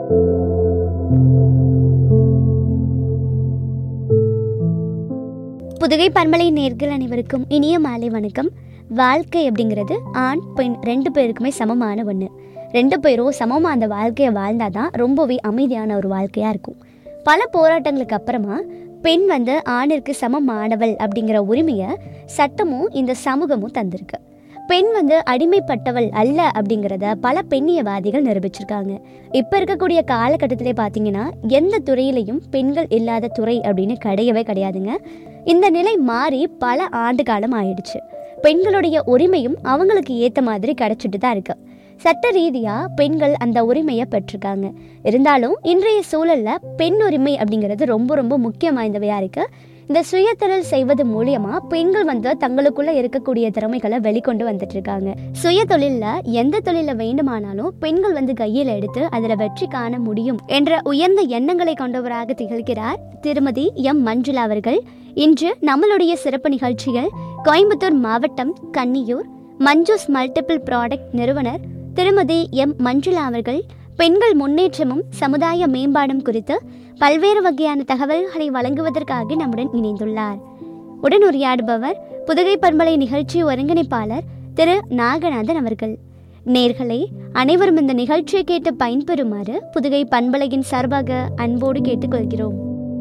புதுகை பன்மலை நேர்கள் அனைவருக்கும் இனிய மாலை வணக்கம் வாழ்க்கை அப்படிங்கிறது ஆண் பெண் ரெண்டு பேருக்குமே சமமான ஒன்று ரெண்டு பேரும் சமமாக அந்த வாழ்க்கையை வாழ்ந்தாதான் ரொம்பவே அமைதியான ஒரு வாழ்க்கையாக இருக்கும் பல போராட்டங்களுக்கு அப்புறமா பெண் வந்து ஆணிற்கு சமமானவள் அப்படிங்கிற உரிமையை சட்டமும் இந்த சமூகமும் தந்திருக்கு பெண் வந்து அடிமைப்பட்டவள் அல்ல அப்படிங்கிறத பல பெண்ணியவாதிகள் நிரூபிச்சிருக்காங்க இப்போ இருக்கக்கூடிய காலகட்டத்திலே பார்த்தீங்கன்னா எந்த துறையிலையும் பெண்கள் இல்லாத துறை அப்படின்னு கிடையவே கிடையாதுங்க இந்த நிலை மாறி பல ஆண்டு காலம் ஆயிடுச்சு பெண்களுடைய உரிமையும் அவங்களுக்கு ஏற்ற மாதிரி கிடைச்சிட்டு தான் இருக்கு சட்ட ரீதியாக பெண்கள் அந்த உரிமையை பெற்றிருக்காங்க இருந்தாலும் இன்றைய சூழலில் பெண் உரிமை அப்படிங்கிறது ரொம்ப ரொம்ப முக்கியம் வாய்ந்தவையாக இருக்குது இந்த சுயதொழில் செய்வது மூலியமா பெண்கள் வந்து தங்களுக்குள்ள இருக்கக்கூடிய திறமைகளை வெளிக்கொண்டு வந்துட்டு இருக்காங்க சுய தொழில்ல எந்த தொழில வேண்டுமானாலும் பெண்கள் வந்து கையில் எடுத்து அதுல வெற்றி காண முடியும் என்ற உயர்ந்த எண்ணங்களை கொண்டவராக திகழ்கிறார் திருமதி எம் மஞ்சுளா அவர்கள் இன்று நம்மளுடைய சிறப்பு நிகழ்ச்சிகள் கோயம்புத்தூர் மாவட்டம் கன்னியூர் மஞ்சூஸ் மல்டிபிள் ப்ராடக்ட் நிறுவனர் திருமதி எம் மஞ்சுளா அவர்கள் பெண்கள் முன்னேற்றமும் சமுதாய மேம்பாடும் குறித்து பல்வேறு வகையான தகவல்களை வழங்குவதற்காக நம்முடன் இணைந்துள்ளார் உடன் உரையாடுபவர் புதுகை பண்பலை நிகழ்ச்சி ஒருங்கிணைப்பாளர் திரு நாகநாதன் அவர்கள் நேர்களே அனைவரும் இந்த நிகழ்ச்சியை கேட்டு பயன்பெறுமாறு புதுகை பண்பலையின் சார்பாக அன்போடு கேட்டுக்கொள்கிறோம்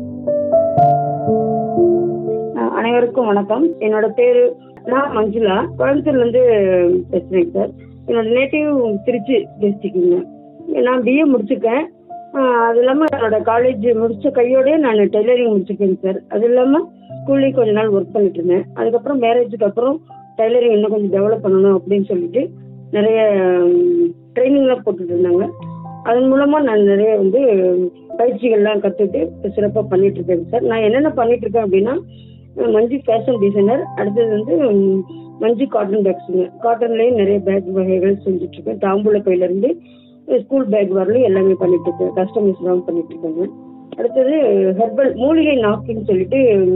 அஹ் அனைவருக்கும் வணக்கம் என்னோட பேரு நான் மஞ்சுளா கோயம்புத்தூர்ல இருந்து பேசுறேன் சார் என்னோட நேட்டிவ் திருச்சி டிஸ்ட்ரிக்ட்ங்க நான் பிஏ முடிச்சிருக்கேன் அஹ் அது இல்லாம என்னோட காலேஜ் முடிச்ச கையோடய நான் டெய்லரிங் முடிச்சிருக்கேன் சார் அது இல்லாம ஸ்கூல்லையும் கொஞ்ச நாள் ஒர்க் பண்ணிட்டு இருந்தேன் அதுக்கப்புறம் மேரேஜுக்கு அப்புறம் டைலரிங் இன்னும் கொஞ்சம் டெவலப் பண்ணணும் அப்படின்னு சொல்லிட்டு நிறைய ட்ரைனிங்லாம் போட்டுட்டு இருந்தாங்க அதன் மூலமா நான் நிறைய வந்து பயிற்சிகள்லாம் கத்துட்டு சிறப்பாக பண்ணிட்டு இருக்கேன் சார் நான் என்னென்ன பண்ணிட்டு இருக்கேன் அப்படின்னா அஹ் மஞ்சு ஃபேஷன் டிசைனர் அடுத்தது வந்து உம், மஞ்சு காட்டன் பேக்ஸுங்க காட்டன்லேயும் நிறைய பேக் வகைகள் செஞ்சுட்டு இருக்கேன் தாம்பூல பையில இருந்து ஸ்கூல் பேக் வரலையும் எல்லாமே பண்ணிட்டு இருக்கேன் கஸ்டமைஸ் தான் பண்ணிட்டு இருக்கேங்க அடுத்தது ஹெர்பல் மூலிகை நாக்கின்னு சொல்லிட்டு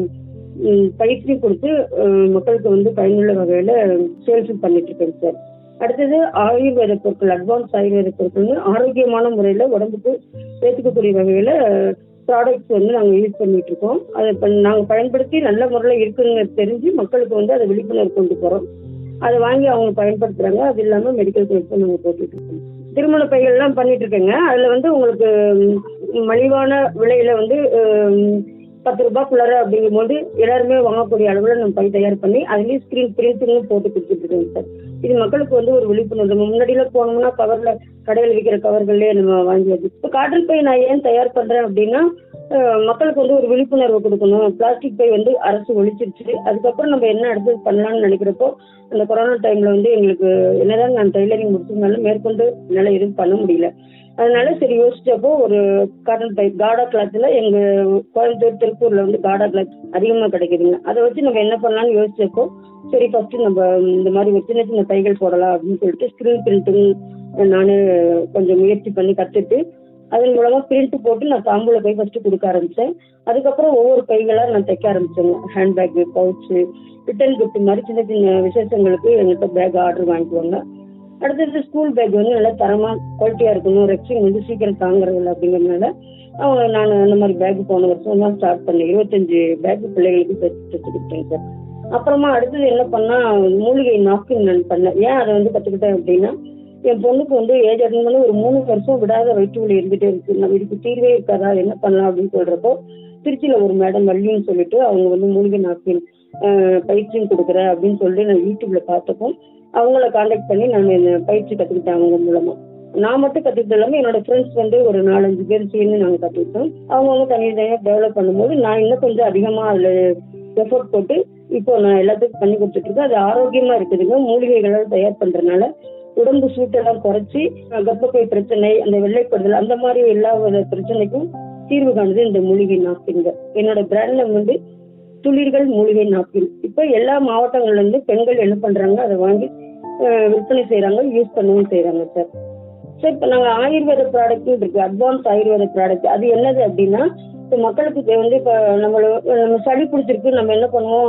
உம், பயிற்சி கொடுத்து அஹ், மக்களுக்கு வந்து பயனுள்ள வகையில சேல்ஸ் பண்ணிட்டு இருக்கேன் சார் அடுத்தது ஆயுர்வேத பொருட்கள் அட்வான்ஸ் ஆயுர்வேத பொருட்கள்னு ஆரோக்கியமான முறையில உடம்புக்கு சேர்த்துக்கக்கூடிய வகையில ப்ராடக்ட்ஸ் வந்து நாங்கள் யூஸ் பண்ணிட்டு இருக்கோம் அதை இப்போ நாங்கள் பயன்படுத்தி நல்ல முறையில் இருக்குன்னு தெரிஞ்சு மக்களுக்கு வந்து அதை விழிப்புணர்வு கொண்டு போகிறோம் அதை வாங்கி அவங்க பயன்படுத்துறாங்க அது இல்லாமல் மெடிக்கல் கோர்ஸும் நாங்கள் போட்டுட்டு இருக்கோம் திருமண பைகள்லாம் பண்ணிட்டு இருக்கேங்க அதில் வந்து உங்களுக்கு ம், மலிவான விலையில வந்து ம், பத்து ரூபாய்க்குள்ளார அப்படிங்கும்போது எல்லாருமே வாங்கக்கூடிய அளவில் நம்ம பை தயார் பண்ணி அதுலேயும் ஸ்க்ரீன் பிரிண்டிங்கும் போட்டு கொடுத்துட்டு இருக்கோங்க சார் இது மக்களுக்கு வந்து ஒரு விழிப்புணர்வு நம்ம முன்னாடிலாம் போனோம்னா கவர்ல கடையில் விற்கிற கவர்கள்லேயே நம்ம வாங்கி வச்சு இப்போ காட்டன் பை நான் ஏன் தயார் பண்றேன் அப்படின்னா அஹ், மக்களுக்கு வந்து ஒரு விழிப்புணர்வு கொடுக்கணும் பிளாஸ்டிக் பை வந்து அரசு ஒழிச்சிருச்சு அதுக்கப்புறம் நம்ம என்ன அடுத்தது பண்ணலாம்னு நினைக்கிறப்போ அந்த கொரோனா டைம்ல வந்து எங்களுக்கு என்னதான் நான் டைலரிங் முடிச்சிருந்தாலும் மேற்கொண்டு என்னால் எதுவும் பண்ண முடியல அதனால சரி யோசிச்சப்போ ஒரு காட்டன் பை காடா கிளாத்ல எங்க கோயம்புத்தூர் திருப்பூர்ல வந்து காடா கிளாத் அதிகமா கிடைக்குதுங்க அதை வச்சு நம்ம என்ன பண்ணலாம்னு யோசிச்சப்போ சரி ஃபர்ஸ்ட் நம்ம இந்த மாதிரி ஒரு சின்ன சின்ன பைகள் போடலாம் அப்படின்னு சொல்லிட்டு ஸ்கிரீன் பிரிண்டிங் நானு கொஞ்சம் முயற்சி பண்ணி கத்துட்டு அதன் மூலமா பிரிண்ட் போட்டு நான் தாம்பூல பை ஃபர்ஸ்ட் கொடுக்க ஆரம்பிச்சேன் அதுக்கப்புறம் ஒவ்வொரு பைகளா நான் தைக்க ஆரம்பிச்சேங்க ஹேண்ட்பேக் பவுச்சு ரிட்டன் கிஃப்ட் மாதிரி சின்ன சின்ன விசேஷங்களுக்கு எங்கள்கிட்ட பேக் ஆர்டர் வாங்கிக்குவாங்க அடுத்தது ஸ்கூல் பேக் வந்து நல்லா தரமா குவாலிட்டியா இருக்கணும் ரெக்ஸிங் வந்து சீக்கிரம் தாங்குறதில்ல அப்படிங்கறதுனால அவங்க நான் அந்த மாதிரி பேக் போன வருஷம் தான் ஸ்டார்ட் பண்ணேன் இருபத்தஞ்சு பேக் பிள்ளைகளுக்கு தைச்சு தைச்சு கொடுத்தேன் சார் அப்புறமா அடுத்தது என்ன பண்ணா மூலிகை நாப்கின் நான் பண்ணேன் ஏன் அதை வந்து கத்துக்கிட்டேன் அப்படின்னா என் பொண்ணுக்கு வந்து ஏஜ் அட்டன் பண்ணி ஒரு மூணு வருஷம் விடாத வயிற்று வலி இருந்துட்டே இருக்கு நம்ம இதுக்கு தீர்வே இருக்காதா என்ன பண்ணலாம் அப்படின்னு சொல்றப்போ திருச்சியில ஒரு மேடம் வள்ளின்னு சொல்லிட்டு அவங்க வந்து மூலிகை நாப்கின் பயிற்சியும் கொடுக்குறேன் அப்படின்னு சொல்லிட்டு நான் யூடியூப்ல பார்த்தப்போ அவங்கள காண்டாக்ட் பண்ணி நான் இந்த பயிற்சி கத்துக்கிட்டேன் அவங்க மூலமா நான் மட்டும் கத்துக்கிட்டு இல்லாம என்னோட ஃப்ரெண்ட்ஸ் வந்து ஒரு நாலஞ்சு பேர் சேர்ந்து நாங்க கத்துக்கிட்டோம் அவங்கவுங்க தனித்தனியா டெவலப் பண்ணும்போது நான் இன்னும் கொஞ்சம் அதிகமா அதுல எஃபோர்ட் போட்டு இப்போ நான் எல்லாத்துக்கும் பண்ணி கொடுத்துட்டு இருக்கேன் அது ஆரோக்கியமா இருக்குதுங்க மூலிகைகளால் தயார் பண்றதுனால உடம்பு சூட்டெல்லாம் குறைச்சி அஹ், கர்ப்பப்பை பிரச்சனை அந்த வெள்ளைப்படுதல் அந்த மாதிரி எல்லா வித பிரச்சனைக்கும் தீர்வு காணுது இந்த மூலிகை நாப்கின்ங்க என்னோட பிராண்ட் நேம் வந்து துளிர்கள் மூலிகை நாப்கின் இப்போ எல்லா மாவட்டங்கள்ல இருந்து பெண்கள் என்ன பண்றாங்க அதை வாங்கி அஹ், விற்பனை செய்றாங்க யூஸ் பண்ணவும் செய்றாங்க சார் சார் இப்போ நாங்கள் ஆயுர்வேத ப்ராடக்ட்டும் இருக்கு அட்வான்ஸ் ஆயுர்வேத ப்ராடக்ட் அது என்னது அப்படின்னா இப்போ மக்களுக்கு இப்ப வந்து இப்போ நம்மள நம்ம சளி பிடிச்சிருக்கு நம்ம என்ன பண்ணுவோம்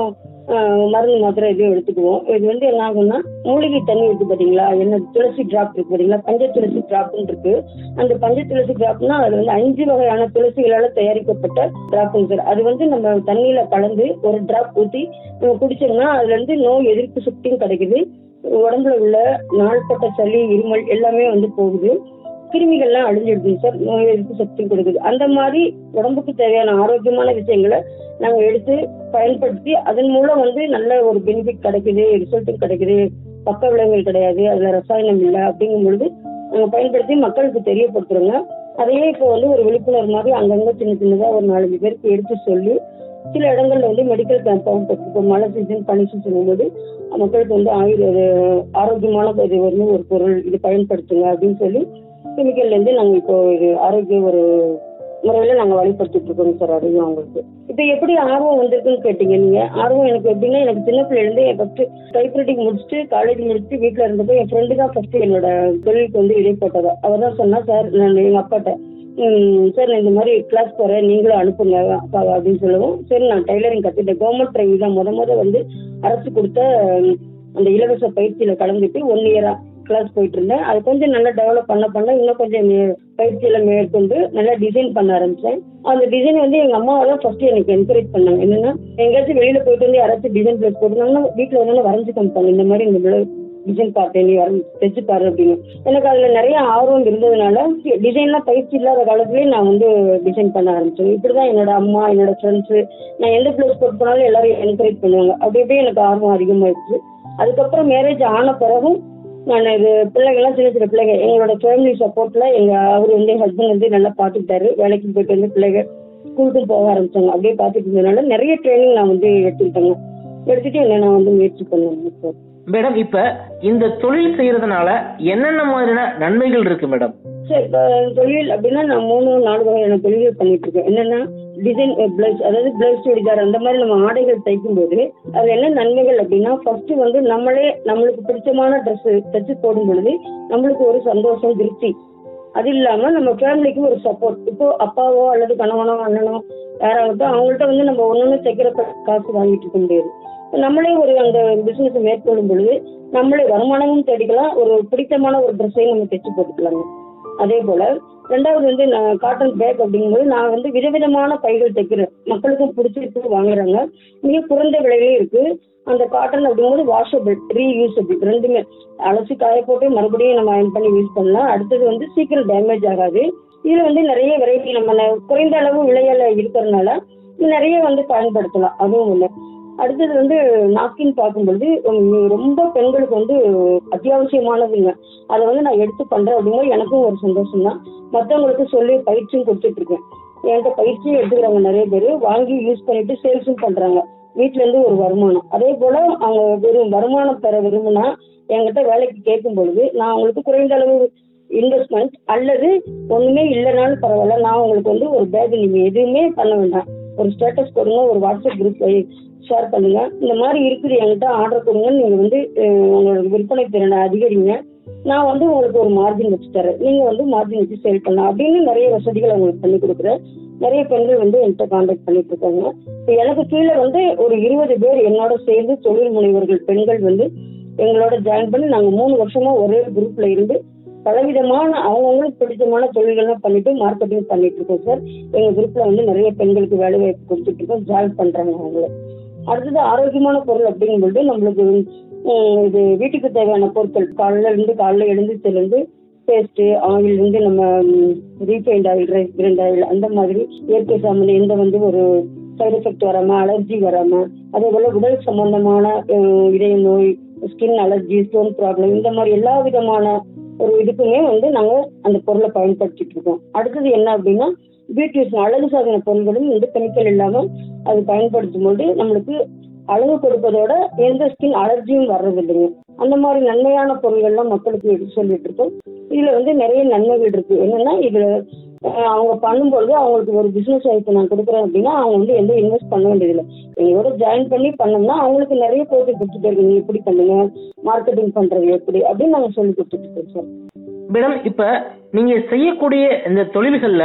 ஆஹ் மருந்து மாத்திரை எதுவும் எடுத்துக்குவோம் இது வந்து என்ன ஆகும்னா மூலிகை தண்ணி இருக்கு பாத்தீங்களா என்ன துளசி டிராப் இருக்கு பாத்தீங்களா பஞ்ச துளசி டிராப்னு இருக்கு அந்த பஞ்ச துளசி டிராப்னா அது வந்து அஞ்சு வகையான துளசிகளால தயாரிக்கப்பட்ட டிராப்புங்க சார் அது வந்து நம்ம தண்ணியில கலந்து ஒரு டிராப் ஊத்தி நம்ம குடிச்சோம்னா அதுல இருந்து நோய் எதிர்ப்பு சக்தியும் கிடைக்குது உடம்புல உள்ள நாள்பட்ட சளி இருமல் எல்லாமே வந்து போகுது கிருமிகள்லாம் அழிஞ்சிடுதுங்க சார் நோய் எதிர்ப்பு சக்தி கொடுக்குது அந்த மாதிரி உடம்புக்கு தேவையான ஆரோக்கியமான விஷயங்களை நாங்க எடுத்து பயன்படுத்தி அதன் மூலம் வந்து நல்ல ஒரு பெனிஃபிட் கிடைக்குது ரிசல்ட்டும் கிடைக்குது பக்க விளைவுகள் கிடையாது அதுல ரசாயனம் இல்லை அப்படிங்கும் பொழுது நாங்க பயன்படுத்தி மக்களுக்கு தெரியப்படுத்துறோங்க அதையே இப்போ வந்து ஒரு விழிப்புணர்வு மாதிரி அங்கங்க சின்ன சின்னதா ஒரு நாலஞ்சு பேருக்கு எடுத்து சொல்லி சில இடங்கள்ல வந்து மெடிக்கல் கேம்ப் இப்போ மழை சீசன் பனி சீசன் போது மக்களுக்கு வந்து ஆயுர்வேத ஆரோக்கியமான இது வந்து ஒரு பொருள் இது பயன்படுத்துங்க அப்படின்னு சொல்லி கெமிக்கல்ல இருந்து நாங்க இப்போ இது ஆரோக்கிய ஒரு முறையில நாங்க வழிபடுத்திட்டு இருக்கோம் சார் அதையும் அவங்களுக்கு இப்போ எப்படி ஆர்வம் வந்திருக்குன்னு கேட்டீங்க நீங்க ஆர்வம் எனக்கு எப்படின்னா எனக்கு சின்ன பிள்ளைல இருந்து என் ஃபர்ஸ்ட் டைப்ரைட்டிங் முடிச்சுட்டு காலேஜ் முடிச்சுட்டு வீட்டுல இருந்தப்போ என் ஃப்ரெண்டு தான் ஃபர்ஸ்ட் என்னோட தொழிலுக்கு வந்து இடைப்பட்டதா அவர் தான் சொன்னா சார் நான் எங்க அப்பாட்ட "ம், சார் நான் இந்த மாதிரி கிளாஸ் போறேன் நீங்களும் அனுப்புங்க அப்பாவை அப்படின்னு சொல்லவும் சரி நான் டைலரிங் கத்துட்டேன் கவர்மெண்ட் ட்ரைனிங் தான் முத முத வந்து அரசு கொடுத்த ம், அந்த இலவச பயிற்சியில கலந்துட்டு ஒன் இயரா கிளாஸ் போயிட்டு இருந்தேன் அது கொஞ்சம் நல்லா டெவலப் பண்ண பண்ண இன்னும் கொஞ்சம் மே- பயிற்சியில மேற்கொண்டு நல்லா டிசைன் பண்ண ஆரம்பிச்சேன் அந்த டிசைன் வந்து எங்க அம்மாவை தான் ஃபர்ஸ்ட் எனக்கு என்கரேஜ் பண்ணாங்க என்னன்னா எங்கேயாச்சும் வெளியில போயிட்டு வந்து யாராச்சும் டிசைன் பிளேஸ் போட்டுருந்தாங்கன்னா வீட்டுல வந்து வரைஞ்சு காமிப்பாங்க இந்த மாதிரி இந்த டிசைன் பார்த்தேன் நீ வரைஞ்சு தைச்சு பாரு அப்படின்னு எனக்கு அதுல நிறைய ஆர்வம் இருந்ததுனால டிசைன்லாம் பயிற்சி இல்லாத காலத்துலயே நான் வந்து டிசைன் பண்ண ஆரம்பிச்சேன் இப்படிதான் என்னோட அம்மா என்னோட ஃப்ரெண்ட்ஸ் நான் எந்த பிளேஸ் போட்டு போனாலும் எல்லாரும் என்கரேஜ் பண்ணுவாங்க அப்படி அப்படியே எனக்கு ஆர்வம் அதிகமாயிடுச்சு அதுக்கப்புறம் மேரேஜ் ஆன பிறகும் நான் இது பிள்ளைங்கள்லாம் சின்ன சின்ன பிள்ளைங்க எங்களோட ஃபேமிலி சப்போர்ட்ல எங்க அவர் வந்து என் ஹஸ்பண்ட் வந்து நல்லா பார்த்துக்கிட்டாரு வேலைக்கு போயிட்டு வந்து பிள்ளைங்க ஸ்கூலுக்கும் போக ஆரம்பிச்சாங்க அப்படியே பார்த்துட்டு இருந்ததுனால நிறைய ட்ரைனிங் நான் வந்து எடுத்துக்கிட்டேங்க எடுத்துட்டு என்ன நான் வந்து முயற்சி பண்ணுவேன் சார் மேடம் இப்ப இந்த தொழில் செய்யறதுனால என்னென்ன மாதிரியான நன்மைகள் இருக்கு மேடம் சரி இப்போ தொழில் அப்படின்னா நான் மூணு நாலு வகையான தொழில்கள் பண்ணிட்டு இருக்கேன் என்னன்னா டிசைன் பிளவுஸ் அதாவது பிளவுஸ் சுடிதார் அந்த மாதிரி நம்ம ஆடைகள் தைக்கும் போது அது என்ன நன்மைகள் அப்படின்னா ஃபர்ஸ்ட் வந்து நம்மளே நம்மளுக்கு பிடிச்சமான ட்ரெஸ் தைச்சு போடும் பொழுது நம்மளுக்கு ஒரு சந்தோஷம் திருப்தி அது இல்லாம நம்ம ஃபேமிலிக்கு ஒரு சப்போர்ட் இப்போ அப்பாவோ அல்லது கணவனோ அண்ணனோ யாராகட்டும் அவங்கள்ட்ட வந்து நம்ம ஒன்னொன்னு தைக்கிற கா- காசு வாங்கிட்டு இருக்க முடியாது நம்மளே ஒரு அந்த பிசினஸ் மேற்கொள்ளும் பொழுது நம்மளே வருமானமும் தேடிக்கலாம் ஒரு பிடித்தமான ஒரு ட்ரெஸ்ஸையும் நம்ம தைச்சு போட்டுக்கலாங்க அதே போல ரெண்டாவது வந்து நான் காட்டன் பேக் அப்படிங்கும்போது நான் வந்து விதவிதமான பைகள் தைக்கிறேன் மக்களுக்கும் பிடிச்சிருக்கு வாங்குறாங்க மிக குறைந்த விலையிலே இருக்கு அந்த காட்டன் அப்படிங்கும்போது வாஷபிள் ரீயூசபிள் ரெண்டுமே அலசி காய போட்டு மறுபடியும் நம்ம அயன் பண்ணி யூஸ் பண்ணலாம் அடுத்தது வந்து சீக்கிரம் டேமேஜ் ஆகாது இதுல வந்து நிறைய வெரைட்டி நம்ம ந- குறைந்த அளவு விலையில இருக்கிறதுனால நிறைய வந்து பயன்படுத்தலாம் அதுவும் ஒண்ணு அடுத்தது வந்து நாப்கின் பார்க்கும்பொழுது உம், ரொம்ப பெண்களுக்கு வந்து அத்தியாவசியமானதுங்க அதை வந்து நான் எடுத்து பண்றேன் அப்படிங்கும்போது எனக்கும் ஒரு சந்தோஷம் தான் மற்றவங்களுக்கு சொல்லி பயிற்சியும் கொடுத்துட்டு இருக்கேன் என்கிட்ட பயிற்சியும் எடுத்துக்கிறாங்க நிறைய பேர் வாங்கி யூஸ் பண்ணிட்டு சேல்ஸும் பண்றாங்க வீட்ல இருந்து ஒரு வருமானம் அதே போல அவங்க வெறும் வருமானம் பெற விரும்பினா என்கிட்ட வேலைக்கு கேட்கும் பொழுது நான் அவங்களுக்கு குறைந்த அளவு இன்வெஸ்ட்மெண்ட் அல்லது ஒண்ணுமே இல்லைனாலும் பரவாயில்ல நான் உங்களுக்கு வந்து ஒரு பேக் நீங்க எதுவுமே பண்ண வேண்டாம் ஒரு ஸ்டேட்டஸ் கொடுங்க ஒரு வாட்ஸ்அப் குரூப் ஷேர் பண்ணுங்க இந்த மாதிரி இருக்குது என்கிட்ட ஆர்டர் கொடுங்க நீங்க வந்து அஹ், உங்களோட விற்பனை திறனை அதிகரிங்க நான் வந்து உங்களுக்கு ஒரு மார்ஜின் வச்சு தரேன் நீங்க வந்து மார்ஜின் வச்சு சேல் பண்ணலாம் அப்படின்னு நிறைய வசதிகள் அவங்களுக்கு பண்ணி கொடுக்குறேன் நிறைய பெண்கள் வந்து என்கிட்ட கான்டாக்ட் பண்ணிட்டு இருக்காங்க இப்ப எனக்கு கீழே வந்து ஒரு இருபது பேர் என்னோட சேர்ந்து தொழில் முனைவர்கள் பெண்கள் வந்து எங்களோட ஜாயின் பண்ணி நாங்க மூணு வருஷமா ஒரே குரூப்ல இருந்து பலவிதமான அவங்கவுங்களுக்கு பிடிச்சமான தொழில்கள்லாம் பண்ணிட்டு மார்க்கெட்டிங் பண்ணிட்டு இருக்கோம் சார் எங்க குரூப்ல வந்து நிறைய பெண்களுக்கு வேலை வாய்ப்பு கொடுத்துட்டு இருக்கோம் ஜாயின் பண்றாங்க அவங்கள அடுத்தது ஆரோக்கியமான பொருள் அப்படிங்கும்போது நம்மளுக்கு உம், இது வீட்டுக்கு தேவையான பொருட்கள் காலையில இருந்து காலைல எழுந்திரிச்சில இருந்து பேஸ்ட் ஆயில் வந்து நம்ம refined oil rice grind oil அந்த மாதிரி இயற்கை சார்ந்த எந்த வந்து ஒரு சைடு எஃபெக்ட் வராம அலர்ஜி வராம அதே போல உடல் சம்பந்தமான அஹ், இதய நோய் ஸ்கின் அலர்ஜி ஸ்டோன் ப்ராப்ளம் இந்த மாதிரி எல்லா விதமான ஒரு இதுக்குமே வந்து நாங்க அந்த பொருளை பயன்படுத்திட்டு இருக்கோம் அடுத்தது என்ன அப்படின்னா பியூட்டிஷன் அழகு சாதன பொருள்களும் வந்து கெமிக்கல் இல்லாம அது பயன்படுத்தும் போது நம்மளுக்கு அழகு கொடுப்பதோட எந்த ஸ்கின் அலர்ஜியும் வர்றது இல்லைங்க அந்த மாதிரி நன்மையான பொருள்கள்லாம் மக்களுக்கு எடுத்து சொல்லிட்டு இருக்கோம் இதுல வந்து நிறைய நன்மைகள் இருக்கு என்னன்னா இதுல அஹ், அவங்க பண்ணும்பொழுது அவங்களுக்கு ஒரு பிசினஸ் வாய்ப்பு நான் கொடுக்குறேன் அப்படின்னா அவங்க வந்து எந்த இன்வெஸ்ட் பண்ண வேண்டியதில்லை எங்களோட ஜாயின் பண்ணி பண்ணோம்னா அவங்களுக்கு நிறைய போட்டு கொடுத்துட்டு இருக்கு நீங்க எப்படி பண்ணுங்க மார்க்கெட்டிங் பண்றது எப்படி அப்படின்னு நாங்க சொல்லி கொடுத்துட்டு இருக்கோம் சார் மேடம் இப்ப நீங்க செய்யக்கூடிய இந்த தொழில்கள்ல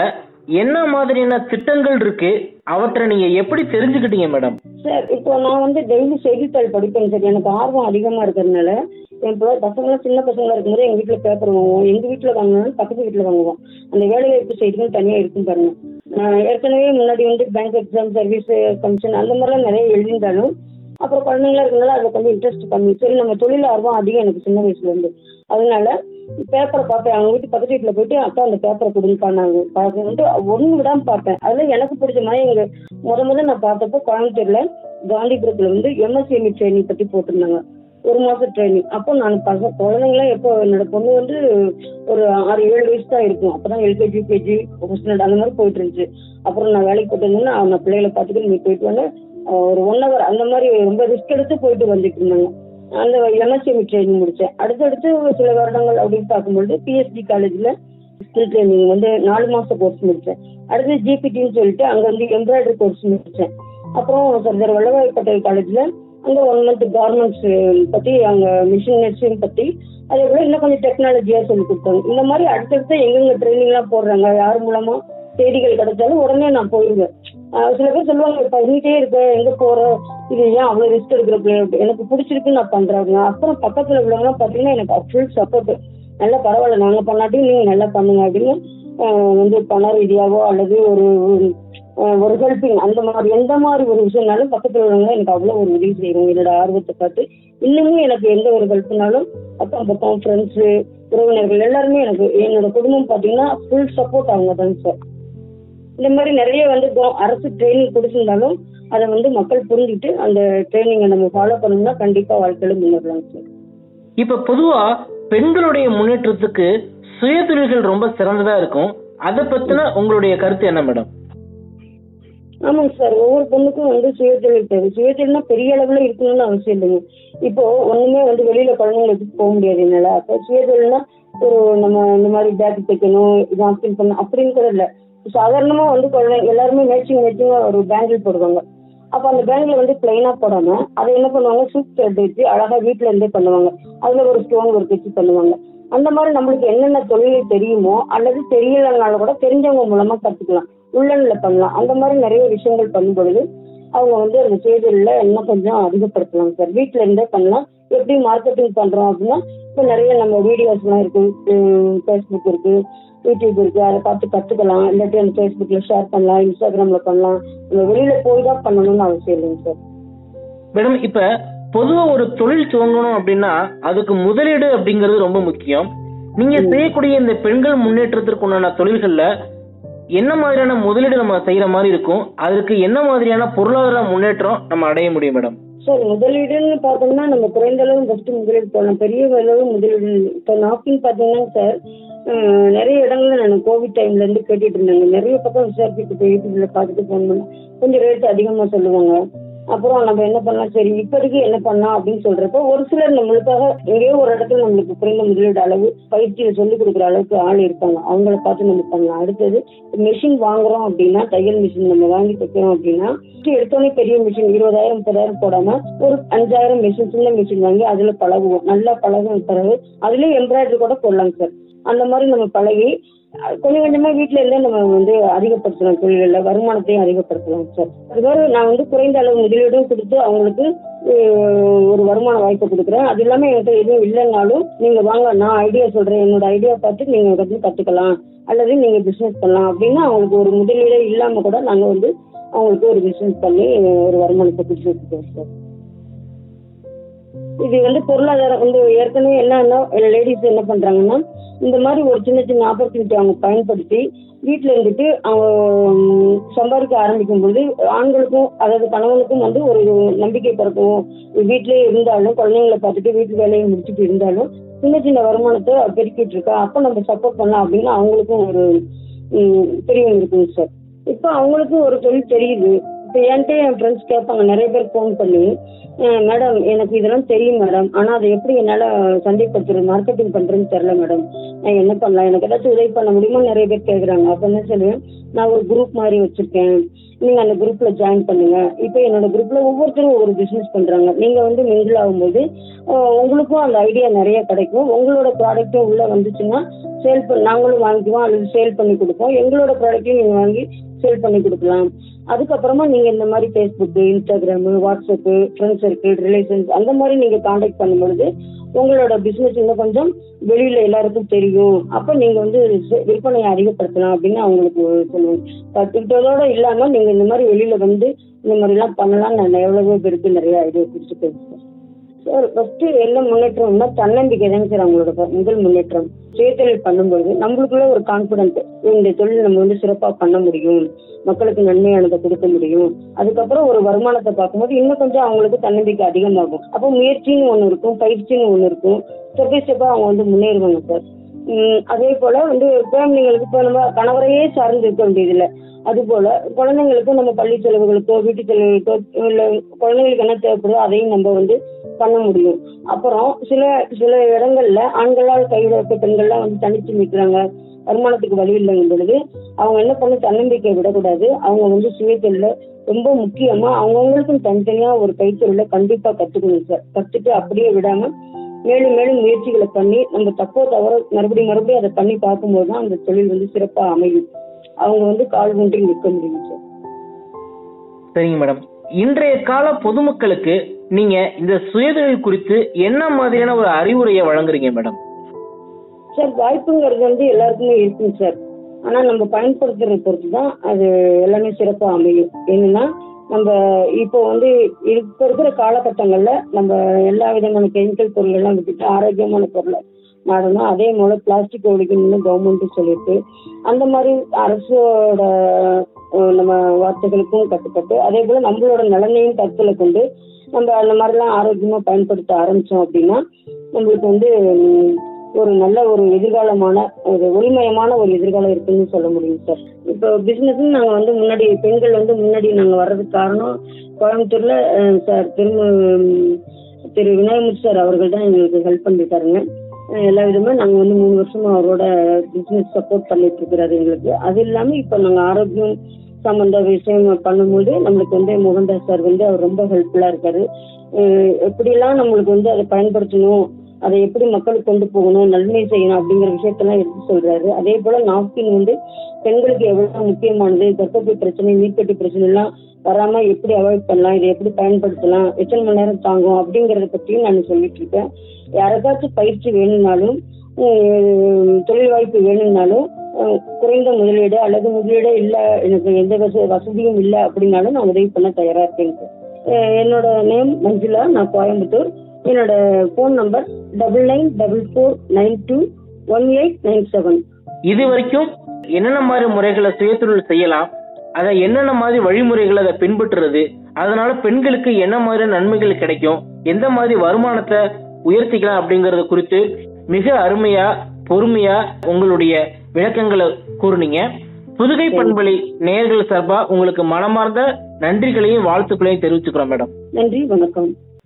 என்ன மாதிரியான திட்டங்கள் இருக்கு அவற்றை நீங்க எப்படி தெரிஞ்சுக்கிட்டீங்க மேடம் சார் இப்போ நான் வந்து டெய்லி செய்தித்தாள் படிப்பேன் சார் எனக்கு ஆர்வம் அதிகமாக இருக்கிறதுனால என் பிள்ளை பசங்களாம் சின்ன பசங்களா இருக்கும்போது எங்கள் வீட்டில் பேப்பர் வாங்குவோம் எங்கள் வீட்டில் வாங்கினாலும் பக்கத்து வீட்டில் வாங்குவோம் அந்த வேலைவாய்ப்பு செய்திகள் தனியாக இருக்கும் பாருங்க நான் ஏற்கனவே முன்னாடி வந்து பேங்க் எக்ஸாம் சர்வீஸ் கமிஷன் அந்த மாதிரிலாம் நிறைய எழுதியிருந்தாலும் அப்புறம் குழந்தைங்களா இருக்கனால அதில் கொஞ்சம் இன்ட்ரெஸ்ட் கம்மி சரி நம்ம தொழில் ஆர்வம் அதிகம் எனக்கு சின்ன வயசுலேருந்து அதனால பேப்பரை பார்ப்பேன் அவங்க வீட்டு பக்கத்து வீட்டில் போயிட்டு அக்கா அந்த பேப்பரை கொடுங்கக்கா நான் பார்க்கணுன்ட்டு ஒன்று விடாமல் பார்ப்பேன் அதில் எனக்கு பிடிச்ச மாதிரி எங்கள் முத முத நான் பார்த்தப்போ கோயம்புத்தூர்ல காந்திபுரத்துல வந்து எம்எஸ்சிஎம்இ ட்ரைனிங் பத்தி போட்டிருந்தாங்க ஒரு மாசம் ட்ரைனிங் அப்போ நான் பசங்க குழந்தைங்களாம் எப்போ என்னோட பொண்ணு வந்து ஒரு ஆறு ஏழு வயசு தான் இருக்கும் அப்பதான் எல்கேஜி யூகேஜி ஃபர்ஸ்ட் அந்த மாதிரி போயிட்டு இருந்துச்சு அப்புறம் நான் வேலைக்கு போயிட்டு இருந்தேன்னா அவங்க பிள்ளைகளை பார்த்துட்டு நீ போயிட்டு வந்து ஒரு ஒன் ஹவர் அந்த மாதிரி ரொம்ப ரிஸ்க் எடுத்து போயிட்டு வந்துட்டு இருந்தாங்க அந்த எம்எஸ்சிஎம்இ ட்ரைனிங் முடிச்சேன் அடுத்தடுத்து சில வருடங்கள் அப்படின்னு பார்க்கும்பொழுது பிஎஸ்டி காலேஜ்ல ஸ்கில் ட்ரைனிங் வந்து நாலு மாசம் கோர்ஸ் முடிச்சேன் அடுத்து ஜிபிடின்னு சொல்லிட்டு அங்க வந்து எம்ப்ராய்டரி கோர்ஸ் முடிச்சேன் அப்புறம் சர்தார் வல்லபாய் பட்டேல் காலேஜ்ல அங்க ஒன் மந்த் கார்மெண்ட்ஸ் பத்தி அங்க மிஷின் நெட்ஸிங் பத்தி அதே போல இன்னும் கொஞ்சம் டெக்னாலஜியா சொல்லி கொடுத்தாங்க இந்த மாதிரி அடுத்தடுத்து எங்கெங்க ட்ரைனிங் எல்லாம் போடுறாங்க யார் மூலமா செய்திகள் கிடைச்சாலும் உடனே நான் போயிருவேன் ஆஹ் சில பேர் சொல்லுவாங்க பண்ணிட்டே இருக்க எங்க போற இது ஏன் அவ்வளவு ரிஸ்க் எடுக்கிற பிள்ளை எனக்கு பிடிச்சிருக்கு நான் பண்றாங்க அப்புறம் பக்கத்துல உள்ளவங்க பாத்தீங்கன்னா எனக்கு ஃபுல் சப்போர்ட் நல்லா பரவாயில்ல நாங்க பண்ணாட்டியும் நீங்க நல்லா பண்ணுங்க அப்படின்னு ஆஹ் வந்து பண ரீதியாவோ அல்லது ஒரு ஆஹ் ஒரு ஹெல்பிங் அந்த மாதிரி எந்த மாதிரி ஒரு விஷயம்னாலும் பக்கத்துல உள்ளவங்க எனக்கு அவ்வளவு ஒரு உதவி செய்வாங்க என்னோட ஆர்வத்தை பார்த்து இன்னமும் எனக்கு எந்த ஒரு ஹெல்ப்னாலும் அக்கம் பக்கம் ஃப்ரெண்ட்ஸு உறவினர்கள் எல்லாருமே எனக்கு என்னோட குடும்பம் பாத்தீங்கன்னா ஃபுல் சப்போர்ட் அவங்க தான் சார் இந்த மாதிரி நிறைய வந்து கோ- அரசு ட்ரைனிங் கொடுத்திருந்தாலும் அதை வந்து மக்கள் புரிஞ்சுட்டு அந்த ட்ரைனிங்கை நம்ம ஃபாலோ பண்ணோம்னா கண்டிப்பா வாழ்க்கையில முன்னேறலாம் சார் இப்ப பொதுவா பெண்களுடைய முன்னேற்றத்துக்கு சுயதொழில்கள் ரொம்ப சிறந்ததா இருக்கும் அதை பத்தின உங்களுடைய கருத்து என்ன மேடம் ஆமாங்க சார் ஒவ்வொரு பொண்ணுக்கும் வந்து சுயதொழில் தேவை சுயதொழில்னா பெரிய அளவுல இருக்கணும்னு அவசியம் இல்லைங்க இப்போ ஒண்ணுமே வந்து வெளியில குழந்தைங்களை எடுத்து போக முடியாது என்னால அப்போ சுயதொழில்னா ஒரு நம்ம இந்த மாதிரி பேக் தைக்கணும் இது அப்படி பண்ணணும் அப்படின்னு கூட இல்லை சாதாரணமா வந்து குழந்தைங்க எல்லாருமே மேட்சிங் மேட்சிங்கா ஒரு பேங்கிள் போடுவாங்க அப்ப அந்த பேங்கில் வந்து பிளைனா போடாம அதை என்ன பண்ணுவாங்க சூப் த்ரெட் வச்சு அழகா வீட்ல இருந்தே பண்ணுவாங்க அதுல ஒரு ஸ்டோன் ஒர்க் வச்சு பண்ணுவாங்க அந்த மாதிரி நம்மளுக்கு என்னென்ன தொழில் தெரியுமோ அல்லது தெரியலனாலும் கூட தெரிஞ்சவங்க மூலமா கத்துக்கலாம் உள்ளன்ல பண்ணலாம் அந்த மாதிரி நிறைய விஷயங்கள் பண்ணும் பொழுது அவங்க வந்து அந்த செய்திகளில் இன்னும் கொஞ்சம் அதிகப்படுத்தலாம் சார் வீட்ல இருந்தே பண்ணலாம் எப்படி மார்க்கெட்டிங் பண்றோம் அப்படின்னா இப்போ நிறைய நம்ம வீடியோஸ்லாம் இருக்கு ஃபேஸ்புக் இருக்கு யூடியூப் இருக்கு அதை பார்த்து கத்துக்கலாம் இல்லாட்டி அந்த ஃபேஸ்புக்ல ஷேர் பண்ணலாம் இன்ஸ்டாகிராம்ல பண்ணலாம் நம்ம வெளியில போய் தான் பண்ணணும்னு அவசியம் இல்லைங்க சார் மேடம் இப்ப பொதுவா ஒரு தொழில் துவங்கணும் அப்படின்னா அதுக்கு முதலீடு அப்படிங்கிறது ரொம்ப முக்கியம் நீங்க செய்யக்கூடிய இந்த பெண்கள் முன்னேற்றத்திற்கு உண்டான தொழில்கள்ல என்ன மாதிரியான முதலீடு நம்ம செய்யற மாதிரி இருக்கும் அதற்கு என்ன மாதிரியான பொருளாதார முன்னேற்றம் நம்ம அடைய முடியும் மேடம் சார் முதலீடுன்னு பார்த்தோம்னா நம்ம குறைந்த அளவு ஃபர்ஸ்ட் முதலீடு போடலாம் பெரிய அளவு முதலீடு இப்போ நாப்கின் பார்த்தீங்கன்னா சார் அஹ், நிறைய இடங்கள்ல நான் கோவிட் டைம்ல இருந்து கேட்டுட்டு இருந்தாங்க நிறைய பக்கம் விசாரிச்சுட்டு போய் யூடியூப்ல பார்த்துட்டு ஃபோன் பண்ணேன் கொஞ்சம் ரேட் அதிகமா சொல்லுவாங்க அப்புறம் நம்ம என்ன பண்ணலாம் சரி இப்போதைக்கு என்ன பண்ணலாம் அப்படின்னு சொல்றப்போ ஒரு சிலர் நம்மளுக்காக எங்கேயோ ஒரு இடத்துல நம்மளுக்கு குறைந்த முதலீடு அளவு பயிற்சியை சொல்லி கொடுக்குற அளவுக்கு ஆள் இருப்பாங்க அவங்கள பார்த்து நம்ம பண்ணலாம் அடுத்தது மிஷின் வாங்குறோம் அப்படின்னா தையல் மிஷின் நம்ம வாங்கி தைக்கிறோம் அப்படின்னா first எடுத்தோடனே பெரிய மிஷின் இருபதாயிரம் முப்பதாயிரம் போடாம ஒரு அஞ்சாயிரம் மிஷின் சின்ன மிஷின் வாங்கி அதுல பழகுவோம் நல்லா பழகும் பிறகு அதுலயும் எம்ப்ராய்டரி கூட போடலாம் சார் அந்த மாதிரி நம்ம பழகி அஹ், கொஞ்சம் கொஞ்சமா வீட்ல இருந்தே நம்ம வந்து அதிகப்படுத்தலாம் தொழில்ல வருமானத்தையும் அதிகப்படுத்தலாம் சார் அது மாதிரி நான் வந்து குறைந்த அளவு முதலீடும் கொடுத்து அவங்களுக்கு அஹ், ஒரு வருமான வாய்ப்பு கொடுக்குறேன் அது இல்லாம என்கிட்ட எதுவும் இல்லைனாலும் நீங்க வாங்க நான் ஐடியா சொல்றேன் என்னோட ஐடியா பார்த்து நீங்க வந்து கத்துக்கலாம் அல்லது நீங்க பிசினஸ் பண்ணலாம் அப்படின்னா அவங்களுக்கு ஒரு முதலீடே இல்லாம கூட நாங்க வந்து அவங்களுக்கு ஒரு பிசினஸ் பண்ணி ஒரு வருமானத்தை கொடுத்துருக்கோம் சார் இது வந்து பொருளாதாரம் வந்து ஏற்கனவே என்னன்னா லேடிஸ் என்ன பண்றாங்கன்னா இந்த மாதிரி ஒரு சின்ன சின்ன ஆப்பர்ச்சுனிட்டி அவங்க பயன்படுத்தி வீட்டில் இருந்துட்டு அவங்க ம், சம்பாதிக்க ஆரம்பிக்கும் பொழுது ஆண்களுக்கும் அதாவது கணவனுக்கும் வந்து ஒரு நம்பிக்கை பிறக்கும் வீட்டிலே இருந்தாலும் குழந்தைங்களை பார்த்துட்டு வீட்டு வேலையை முடிச்சுட்டு இருந்தாலும் சின்ன சின்ன வருமானத்தை பெருக்கிட்டு இருக்கா அப்போ நம்ம சப்போர்ட் பண்ணலாம் அப்படின்னு அவங்களுக்கும் ஒரு ம், தெரியவும் இருக்குங்க சார் இப்போ அவங்களுக்கும் ஒரு தொழில் தெரியுது இப்போ என்கிட்ட என் ஃப்ரெண்ட்ஸ் கேட்பாங்க நிறைய பேர் ஃபோன் பண்ணி மேடம் எனக்கு இதெல்லாம் தெரியும் மேடம் ஆனால் அதை எப்படி என்னால் சந்தைப்படுத்துறது மார்க்கெட்டிங் பண்ணுறதுன்னு தெரில மேடம் நான் என்ன பண்ணலாம் எனக்கு ஏதாச்சும் உதவி பண்ண முடியுமா நிறைய பேர் கேட்குறாங்க அப்போ என்ன சொல்லுவேன் நான் ஒரு குரூப் மாதிரி வச்சுருக்கேன் நீங்கள் அந்த குரூப்பில் ஜாயின் பண்ணுங்க இப்போ என்னோட குரூப்பில் ஒவ்வொருத்தரும் ஒவ்வொரு பிஸ்னஸ் பண்ணுறாங்க நீங்கள் வந்து மிங்கிள் ஆகும்போது ஆஹ் உங்களுக்கும் அந்த ஐடியா நிறைய கிடைக்கும் உங்களோட ப்ராடக்ட்டும் உள்ளே வந்துச்சுன்னா சேல் பண்ண நாங்களும் வாங்கிக்குவோம் அல்லது சேல் பண்ணி கொடுப்போம் எங்களோட ப்ராடக்ட்டையும் நீங்கள் வாங்கி சேல் பண்ணி கொடுக்கலாம் அதுக்கப்புறமா நீங்க இந்த மாதிரி Facebook Instagram WhatsApp friends circle relations அந்த மாதிரி நீங்க காண்டாக்ட் பண்ணும்பொழுது உங்களோட பிசினஸ் இன்னும் கொஞ்சம் வெளியில எல்லாருக்கும் தெரியும் அப்ப நீங்க வந்து செ- விற்பனையை அதிகப்படுத்தலாம் அப்படின்னு அவங்களுக்கு சொல்லுவோம் கத்துக்கிட்டதோட இல்லாம நீங்க இந்த மாதிரி வெளியில வந்து இந்த மாதிரி எல்லாம் பண்ணலாம் நான் எவ்வளவோ பேருக்கு நிறைய ஐடியா கொடுத்துருக்கேன் சார் ஃபர்ஸ்ட் என்ன முன்னேற்றம்னா தன்னம்பிக்கை தாங்க சார் அவங்களோட ஃப- முதல் முன்னேற்றம் சுயதொழில் பண்ணும்போது நம்மளுக்குள்ள ஒரு கான்பிடன்ட் இந்த தொழில் நம்ம வந்து சிறப்பா பண்ண முடியும் மக்களுக்கு நன்மையானதை கொடுக்க முடியும் அதுக்கப்புறம் ஒரு வருமானத்தை பார்க்கும்போது இன்னும் கொஞ்சம் அவங்களுக்கு தன்னம்பிக்கை அதிகமாகும் அப்போ முயற்சின்னு ஒன்று இருக்கும் பயிற்சின்னு ஒன்று இருக்கும் ஸ்டெப் பை ஸ்டெப்பா அவங்க வந்து முன்னேறுவாங்க சார் உம் அதே போல வந்து ஃபேமிலிங்களுக்கு இப்போ நம்ம கணவரையே சார்ந்து இருக்க வேண்டியதில்லை அது போல குழந்தைங்களுக்கும் நம்ம பள்ளி செலவுகளுக்கோ வீட்டு செலவுகளுக்கோ இல்லை குழந்தைங்களுக்கு என்ன தேவைப்படுதோ அதையும் நம்ம வந்து பண்ண முடியும் அப்புறம் சில சில இடங்கள்ல ஆண்களால் கைவிடப்பட்ட பெண்கள்லாம் வந்து தனிச்சு நிற்கிறாங்க வருமானத்துக்கு வழி இல்லைங்கும் பொழுது அவங்க என்ன பண்ண தன்னம்பிக்கை விடக்கூடாது அவங்க வந்து சுயத்தொழில ரொம்ப முக்கியமா அவங்கவுங்களுக்கும் தனித்தனியா ஒரு கைத்தொழில கண்டிப்பா கத்துக்கணும் சார் கத்துட்டு அப்படியே விடாம மேலும் மேலும் முயற்சிகளை பண்ணி நம்ம தப்போ தவறோ மறுபடியும் மறுபடியும் அதை பண்ணி பார்க்கும்போது தான் அந்த தொழில் வந்து சிறப்பா அமையும் அவங்க வந்து கால் ஊன்றி நிற்க முடியும் சார் சரிங்க மேடம் இன்றைய கால பொதுமக்களுக்கு நீங்க இந்த சுயதொழில் குறித்து என்ன மாதிரியான ஒரு அறிவுரையை வழங்குறீங்க மேடம் சார் வாய்ப்புங்கிறது வந்து எல்லாருக்குமே இருக்குங்க சார் ஆனா நம்ம பயன்படுத்துறத பொறுத்து தான் அது எல்லாமே சிறப்பா அமையும் என்னன்னா நம்ம இப்போ வந்து இப்ப இருக்கிற காலகட்டங்கள்ல நம்ம எல்லா விதமான கெமிக்கல் பொருள் எல்லாம் விட்டுட்டு ஆரோக்கியமான பொருளை நாடணும் அதே போல பிளாஸ்டிக் ஒழிக்கணும்னு கவர்மெண்ட் சொல்லியிருக்கு அந்த மாதிரி அரசோட அஹ், நம்ம வார்த்தைகளுக்கும் கட்டுப்பட்டு அதே போல நம்மளோட நலனையும் கருத்துல கொண்டு நம்ம அந்த மாதிரிலாம் ஆரோக்கியமா பயன்படுத்த ஆரம்பிச்சோம் அப்படின்னா நம்மளுக்கு வந்து உம், ஒரு நல்ல ஒரு எதிர்காலமான ஒரு ஒளிமயமான ஒரு எதிர்காலம் இருக்குன்னு சொல்ல முடியும் சார் இப்போ பிசினஸ் நாங்க வந்து முன்னாடி பெண்கள் வந்து முன்னாடி நாங்க வர்றதுக்கு காரணம் கோயம்புத்தூர்ல அஹ், சார் திரும்ப உம், திரு விநாயகமுத்து சார் அவர்கள் தான் எங்களுக்கு ஹெல்ப் பண்ணிட்டாருங்க அஹ், எல்லா விதமா நாங்க வந்து மூணு வருஷமா அவரோட பிசினஸ் சப்போர்ட் பண்ணிட்டு இருக்கிறாரு எங்களுக்கு அது இல்லாம இப்போ நாங்க ஆரோக்கியம் சம்பந்த விஷயம் பண்ணும்போது நம்மளுக்கு வந்து மோகன்தாஸ் சார் வந்து அவர் ரொம்ப ஹெல்ப்ஃபுல்லா இருக்காரு அஹ், எப்படியெல்லாம் நம்மளுக்கு வந்து அதை பயன்படுத்தணும் அதை எப்படி மக்களுக்கு கொண்டு போகணும் நன்மை செய்யணும் அப்படிங்கிற விஷயத்தெல்லாம் எடுத்து சொல்றாரு அதே போல நாப்கின் வந்து பெண்களுக்கு எவ்வளவு முக்கியமானது கர்ப்பப்பை பிரச்சனை நீர்க்கட்டி பிரச்சனை எல்லாம் வராம எப்படி அவாய்ட் பண்ணலாம் இதை எப்படி பயன்படுத்தலாம் எத்தனை மணி நேரம் தாங்கும் அப்படிங்கறத பத்தியும் நான் சொல்லிட்டு இருக்கேன் யாருக்காச்சும் பயிற்சி வேணும்னாலும் உம், தொழில் வாய்ப்பு வேணும்னாலும் உம், குறைந்த முதலீடு அல்லது முதலீடே இல்ல எனக்கு எந்த வச- வசதியும் இல்லை அப்படின்னாலும் நான் உதவி பண்ண தயாரா இருக்கேன் சார். அஹ் என்னோட நேம் மஞ்சுளா நான் கோயம்புத்தூர் என்னோட phone number double nine double four nine two one eight nine seven இது வரைக்கும் என்னென்ன மாதிரி முறைகளை சுயதொழில் செய்யலாம் அதை என்னென்ன மாதிரி வழிமுறைகளை அதை பின்பற்றுறது அதனால பெண்களுக்கு என்ன மாதிரி நன்மைகள் கிடைக்கும் எந்த மாதிரி வருமானத்தை உயர்த்திக்கலாம் அப்படிங்கறது குறித்து மிக அருமையா பொறுமையா உங்களுடைய விளக்கங்களை கூறுனீங்க புதுகை பண்பலை நேயர்கள் சார்பா உங்களுக்கு மனமார்ந்த நன்றிகளையும் வாழ்த்துக்களையும் தெரிவிச்சுக்கிறோம் மேடம் நன்றி வணக்கம்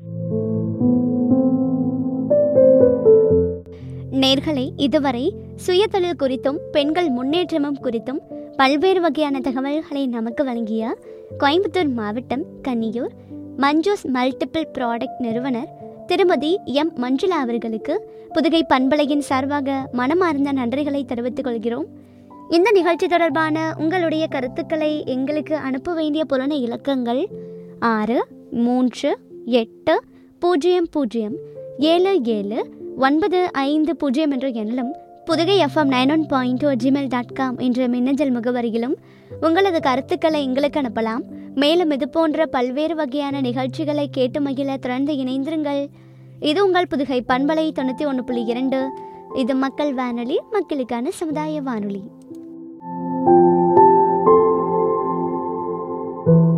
நேர்களை இதுவரை சுயதொழில் குறித்தும் பெண்கள் முன்னேற்றமும் குறித்தும் பல்வேறு வகையான தகவல்களை நமக்கு வழங்கிய கோயம்புத்தூர் மாவட்டம் கன்னியூர் மஞ்சூஸ் மல்டிபிள் ப்ராடக்ட் நிறுவனர் திருமதி எம் மஞ்சுளா அவர்களுக்கு புதுகை பண்பலையின் சார்பாக மனமார்ந்த நன்றிகளை தெரிவித்துக் கொள்கிறோம் இந்த நிகழ்ச்சி தொடர்பான உங்களுடைய கருத்துக்களை எங்களுக்கு அனுப்ப வேண்டிய புலன இலக்கங்கள் ஆறு மூன்று எட்டு பூஜ்ஜியம் பூஜ்ஜியம் ஏழு ஏழு ஒன்பது ஐந்து பூஜ்ஜியம் என்ற எண்ணிலும் Pudugai FM nine one point two Gmail dot com என்ற மின்னஞ்சல் முகவரியிலும் உங்களது கருத்துக்களை எங்களுக்கு அனுப்பலாம் மேலும் இது போன்ற பல்வேறு வகையான நிகழ்ச்சிகளை கேட்டு மகிழ திறந்து இணைந்திருங்கள் இது உங்கள் புதுகை பண்பலை தொண்ணூற்றி ஒன்று புள்ளி இரண்டு இது மக்கள் வானொலி மக்களுக்கான சமுதாய வானொலி